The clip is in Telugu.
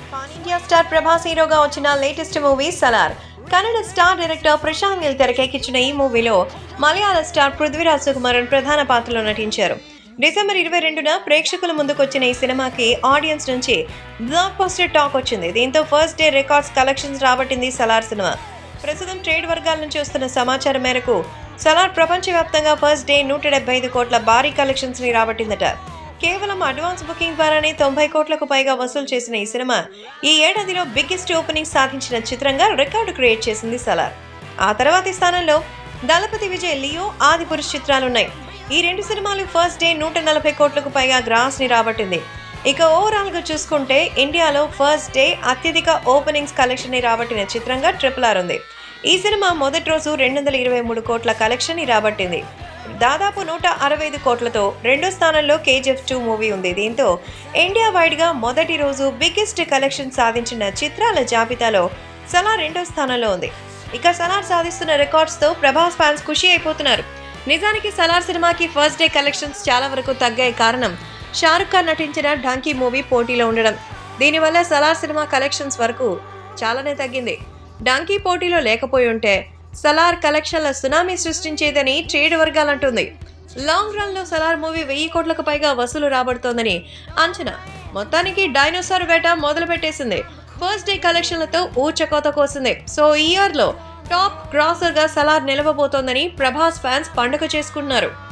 పాన్ ఇండియా స్టార్ ప్రభాస్ హీరోగా వచ్చిన latest movie Salaar Kannada star director Prashanth Neel తెరకెక్కించిన ఈ మూవీలో మలయాళ స్టార్ పృథ్వీరాజ్ సుకుమారన్ ప్రధాన పాత్రలో నటించారు డిసెంబర్ ఇరవై రెండున ప్రేక్షకుల ముందుకొచ్చిన ఈ సినిమాకి ఆడియన్స్ నుంచి బ్లాక్ బస్టర్ టాక్ వచ్చింది దీంతో ఫస్ట్ డే రికార్డ్స్ కలెక్షన్స్ రాబట్టింది సలార్ సినిమా ప్రస్తుతం ట్రేడ్ వర్గాల నుంచి వస్తున్న సమాచారం మేరకు సలార్ ప్రపంచవ్యాప్తంగా ఫస్ట్ డే నూట డెబ్బై ఐదు కోట్ల భారీ కలెక్షన్స్ ని రాబట్టిందట కేవలం అడ్వాన్స్ బుకింగ్ ద్వారానే తొంభై కోట్లకు పైగా వసూలు చేసిన ఈ సినిమా ఈ ఏడాదిలో బిగ్గెస్ట్ ఓపెనింగ్ సాధించిన చిత్రంగా రికార్డు క్రియేట్ చేసింది సలార్ ఆ తర్వాతి స్థానంలో దళపతి విజయ్ లియో ఆది పురుష్ చిత్రాలున్నాయి ఈ రెండు సినిమాలు ఫస్ట్ డే నూట నలభై కోట్లకు పైగా గ్రాస్ ని రాబట్టింది ఇక ఓవరాల్ గా చూసుకుంటే ఇండియాలో ఫస్ట్ డే అత్యధిక ఓపెనింగ్స్ కలెక్షన్ ని రాబట్టిన చిత్రంగా ట్రిపుల్ ఆర్ ఉంది ఈ సినిమా మొదటి రోజు రెండు వందల ఇరవై మూడు కోట్ల కలెక్షన్ ని రాబట్టింది దాదాపు నూట అరవై ఐదు కోట్లతో రెండో స్థానంలో కేజీఎఫ్ టూ మూవీ ఉంది దీంతో ఇండియా వైడ్ గా మొదటి రోజు బిగ్గెస్ట్ కలెక్షన్ సాధించిన చిత్రాల జాబితాలో సలార్ రెండో స్థానంలో ఉంది ఇక సలార్ సాధిస్తున్న రికార్డ్స్ తో ప్రభాస్ ఫ్యాన్స్ ఖుషి అయిపోతున్నారు నిజానికి సలార్ సినిమాకి ఫస్ట్ డే కలెక్షన్స్ చాలా వరకు తగ్గాయి కారణం షారుఖ్ ఖాన్ నటించిన ఢంకీ మూవీ పోటీలో ఉండడం దీనివల్ల సలార్ సినిమా కలెక్షన్స్ వరకు చాలానే తగ్గింది డంకీ పోటీలో లేకపోయి ఉంటే సలార్ కలెక్షన్ల సునామీ సృష్టించేదని ట్రేడ్ వర్గాలంటుంది లాంగ్ రన్ లో సలార్ మూవీ వెయ్యి కోట్లకు పైగా వసూలు రాబడుతోందని అంచనా మొత్తానికి డైనోసార్ వేట మొదలు పెట్టేసింది ఫస్ట్ డే కలెక్షన్లతో ఊచకోత కోసింది సో ఈ ఇయర్ లో టాప్ క్రాసర్ గా సలార్ నిలవబోతోందని ప్రభాస్ ఫ్యాన్స్ పండుగ చేసుకున్నారు